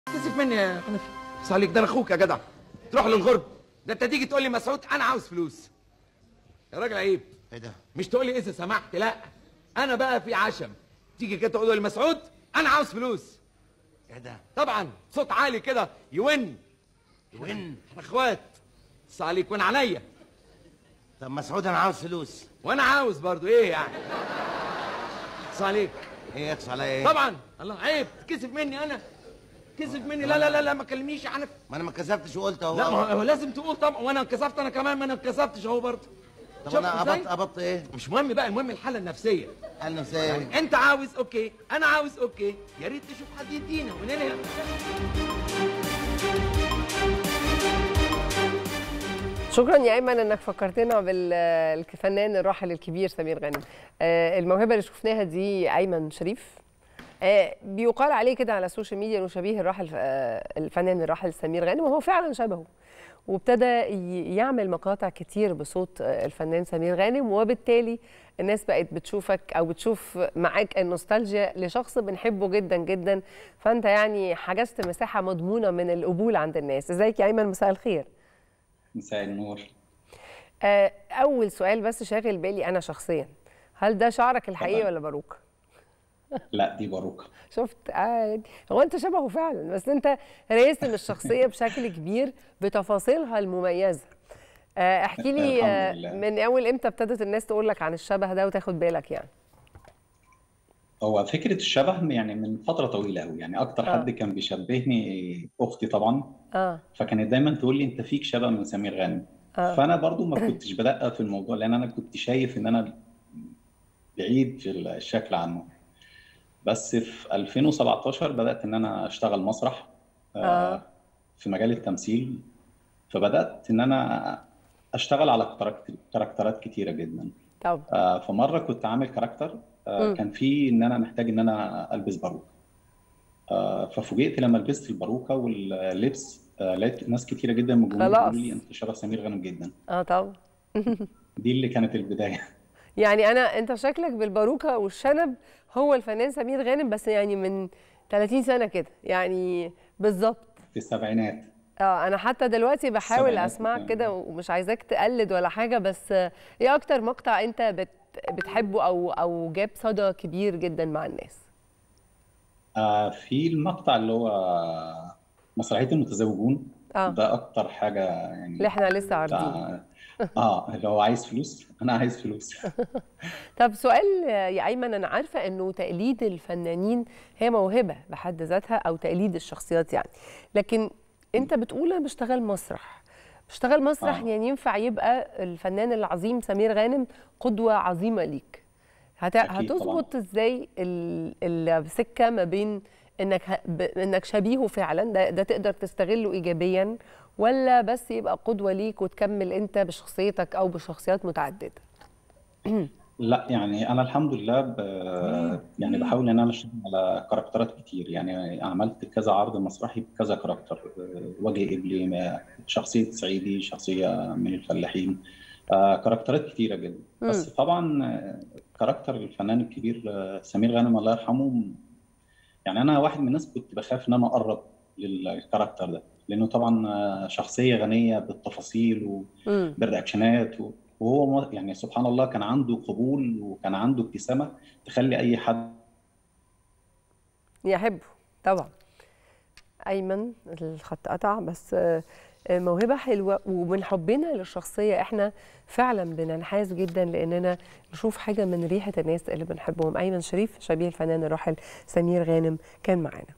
كسف مني يا حنفي بس عليك ده انا اخوك يا جدع تروح للغرب ده انت تيجي تقول لي مسعود انا عاوز فلوس يا راجل عيب ايه ده؟ مش تقول لي اذا سمحت لا انا بقى في عشم تيجي كده تقول لي مسعود انا عاوز فلوس ايه ده؟ طبعا صوت عالي كده يون وين؟ احنا اخوات بس عليك وين عليا طب مسعود انا عاوز فلوس وانا عاوز برضو ايه يعني بس عليك ايه يقص عليا ايه؟ طبعا الله عيب تكسف مني انا كسف مني لا لا لا لا ما كلمنيش يا حنفي ما انا ما كسفتش وقلت اهو لا ما هو لازم تقول طبعا وانا كسفت انا كمان ما انا كسفتش اهو برضه طب شفت انا إزاي؟ ابط ابط ايه؟ مش مهم بقى المهم الحاله النفسيه قال نفسي ايه؟ يعني انت عاوز اوكي انا عاوز اوكي يا ريت تشوف حد يدينا وننهي شكرا يا ايمن انك فكرتنا بالفنان الراحل الكبير سمير غانم آه، الموهبه اللي شفناها دي ايمن شريف آه، بيقال عليه كده على السوشيال ميديا انه شبيه الراحل آه، الفنان الراحل سمير غانم وهو فعلا شبهه وابتدى ي- يعمل مقاطع كتير بصوت آه، الفنان سمير غانم وبالتالي الناس بقت بتشوفك او بتشوف معاك النوستالجيا لشخص بنحبه جدا جدا فانت يعني حجزت مساحه مضمونه من القبول عند الناس ازيك يا ايمن مساء الخير مساء النور آه، أول سؤال بس شاغل بالي أنا شخصيا هل ده شعرك الحقيقي طبعاً. ولا باروكة؟ لا دي باروكة شفت آه هو أنت شبهه فعلا بس أنت راسم الشخصية بشكل كبير بتفاصيلها المميزة آه، احكي لي الحمد آه، لله. من أول إمتى ابتدت الناس تقول لك عن الشبه ده وتاخد بالك يعني؟ هو فكرة الشبه يعني من فترة طويلة قوي يعني أكتر آه. حد كان بيشبهني أختي طبعا آه فكانت دايما تقول لي أنت فيك شبه من سمير غانم آه. فأنا برضو ما كنتش بدقق في الموضوع لأن أنا كنت شايف إن أنا بعيد في الشكل عنه بس في 2017 بدأت إن أنا أشتغل مسرح آه. آه، في مجال التمثيل فبدأت إن أنا أشتغل على كاركتر- كاركترات كتيرة جدا طب آه، فمره كنت عامل كاركتر آه، مم. كان في ان انا محتاج ان انا البس باروكه آه، ففوجئت لما لبست الباروكه واللبس آه، لقيت ناس كتيره جدا من الجمهور خلاص. بيقولوا لي انت شبه سمير غانم جدا آه طبعا دي اللي كانت البدايه يعني أنا أنت شكلك بالباروكة والشنب هو الفنان سمير غانم بس يعني من 30 سنة كده يعني بالظبط في السبعينات اه انا حتى دلوقتي بحاول السبعينات اسمعك كان- كده ومش عايزاك تقلد ولا حاجه بس آه، ايه اكتر مقطع انت بت بتحبه او او جاب صدى كبير جدا مع الناس آه، في المقطع اللي هو مسرحيه المتزوجون اه ده اكتر حاجه يعني اللي احنا لسه عارضين بتاع- اه اللي هو عايز فلوس انا عايز فلوس طب سؤال آه، يا ايمن انا عارفه انه تقليد الفنانين هي موهبه بحد ذاتها او تقليد الشخصيات يعني لكن انت بتقول انا بشتغل مسرح بشتغل مسرح آه. يعني ينفع يبقى الفنان العظيم سمير غانم قدوه عظيمه ليك هت... أكيد هتظبط ازاي ال... السكه ما بين انك ه... ب... انك شبيهه فعلا ده... ده تقدر تستغله ايجابيا ولا بس يبقى قدوه ليك وتكمل انت بشخصيتك او بشخصيات متعدده لا يعني انا الحمد لله ب... يعني بحاول ان انا اشتغل على كاركترات كتير يعني عملت كذا عرض مسرحي بكذا كاركتر وجه قبلي ما- شخصيه صعيدي شخصيه من الفلاحين آه، كاركترات كتيره جدا بس طبعا آه، كاركتر الفنان الكبير آه، سمير غانم الله يرحمه يعني انا واحد من الناس كنت بخاف ان انا اقرب للكاركتر ده لانه طبعا آه، شخصيه غنيه بالتفاصيل و... امم بالرياكشنات و- وهو م- يعني سبحان الله كان عنده قبول وكان عنده ابتسامه تخلي اي حد يحبه طبعا ايمن الخط قطع بس آه، آه، موهبه حلوه ومن حبنا للشخصيه احنا فعلا بننحاز جدا لاننا نشوف حاجه من ريحه الناس اللي بنحبهم ايمن شريف شبيه الفنان الراحل سمير غانم كان معانا